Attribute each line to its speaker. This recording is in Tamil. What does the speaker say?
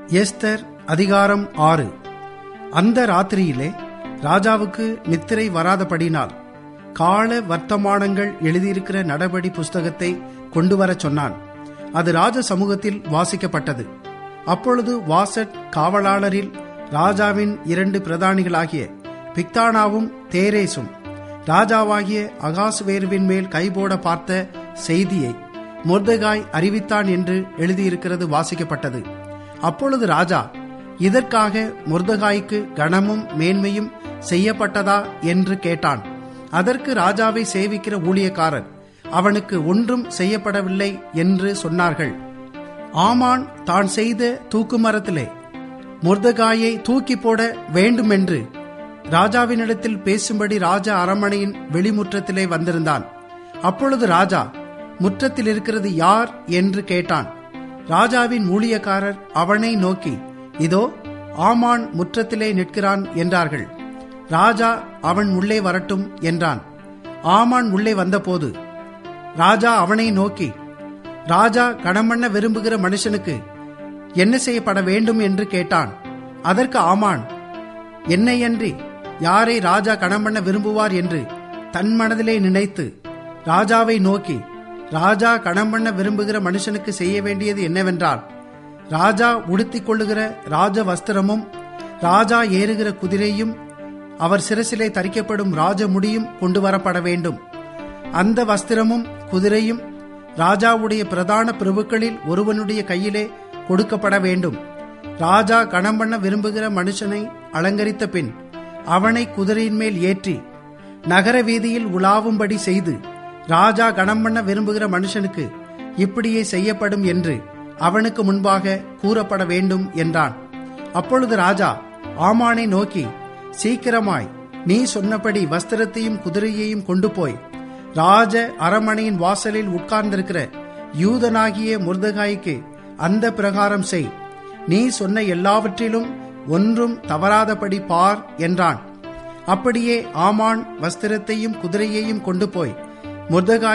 Speaker 1: எஸ்தர் அதிகாரம் ஆறு அந்த ராத்திரியிலே ராஜாவுக்கு நித்திரை வராதபடினால் கால வர்த்தமானங்கள் எழுதியிருக்கிற நடபடி புஸ்தகத்தை கொண்டு வரச் சொன்னான் அது ராஜ சமூகத்தில் வாசிக்கப்பட்டது அப்பொழுது வாசட் காவலாளரில் ராஜாவின் இரண்டு பிரதானிகளாகிய பிக்தானாவும் தேரேசும் ராஜாவாகிய அகாசுவேருவின் மேல் கைபோட பார்த்த செய்தியை மொர்தகாய் அறிவித்தான் என்று எழுதியிருக்கிறது வாசிக்கப்பட்டது அப்பொழுது ராஜா இதற்காக முர்தகாய்க்கு கனமும் மேன்மையும் செய்யப்பட்டதா என்று கேட்டான் அதற்கு ராஜாவை சேவிக்கிற ஊழியக்காரர் அவனுக்கு ஒன்றும் செய்யப்படவில்லை என்று சொன்னார்கள் ஆமான் தான் செய்த தூக்குமரத்திலே முர்தகாயை தூக்கி போட வேண்டுமென்று ராஜாவினிடத்தில் பேசும்படி ராஜா அரண்மனையின் வெளிமுற்றத்திலே வந்திருந்தான் அப்பொழுது ராஜா முற்றத்தில் இருக்கிறது யார் என்று கேட்டான் ராஜாவின் ஊழியக்காரர் அவனை நோக்கி இதோ ஆமான் முற்றத்திலே நிற்கிறான் என்றார்கள் ராஜா அவன் உள்ளே வரட்டும் என்றான் ஆமான் உள்ளே வந்தபோது ராஜா அவனை நோக்கி ராஜா கணமண்ண விரும்புகிற மனுஷனுக்கு என்ன செய்யப்பட வேண்டும் என்று கேட்டான் அதற்கு ஆமான் என்னையன்றி யாரை ராஜா கணமண்ண விரும்புவார் என்று தன் மனதிலே நினைத்து ராஜாவை நோக்கி ராஜா கணம் பண்ண விரும்புகிற மனுஷனுக்கு செய்ய வேண்டியது என்னவென்றால் ராஜா உடுத்திக் கொள்ளுகிற ராஜ வஸ்திரமும் ராஜா ஏறுகிற குதிரையும் அவர் சிரசிலே தரிக்கப்படும் ராஜ முடியும் கொண்டு வரப்பட வேண்டும் அந்த வஸ்திரமும் குதிரையும் ராஜாவுடைய பிரதான பிரபுக்களில் ஒருவனுடைய கையிலே கொடுக்கப்பட வேண்டும் ராஜா கணம் பண்ண விரும்புகிற மனுஷனை அலங்கரித்த பின் அவனை குதிரையின் மேல் ஏற்றி நகர வீதியில் உலாவும்படி செய்து ராஜா கணம் பண்ண விரும்புகிற மனுஷனுக்கு இப்படியே செய்யப்படும் என்று அவனுக்கு முன்பாக கூறப்பட வேண்டும் என்றான் அப்பொழுது ராஜா ஆமானை நோக்கி சீக்கிரமாய் நீ சொன்னபடி வஸ்திரத்தையும் குதிரையையும் கொண்டு போய் ராஜ அரமனையின் வாசலில் உட்கார்ந்திருக்கிற யூதனாகிய முருதகாய்க்கு அந்த பிரகாரம் செய் நீ சொன்ன எல்லாவற்றிலும் ஒன்றும் தவறாதபடி பார் என்றான் அப்படியே ஆமான் வஸ்திரத்தையும் குதிரையையும் கொண்டு போய் முர்தகாய்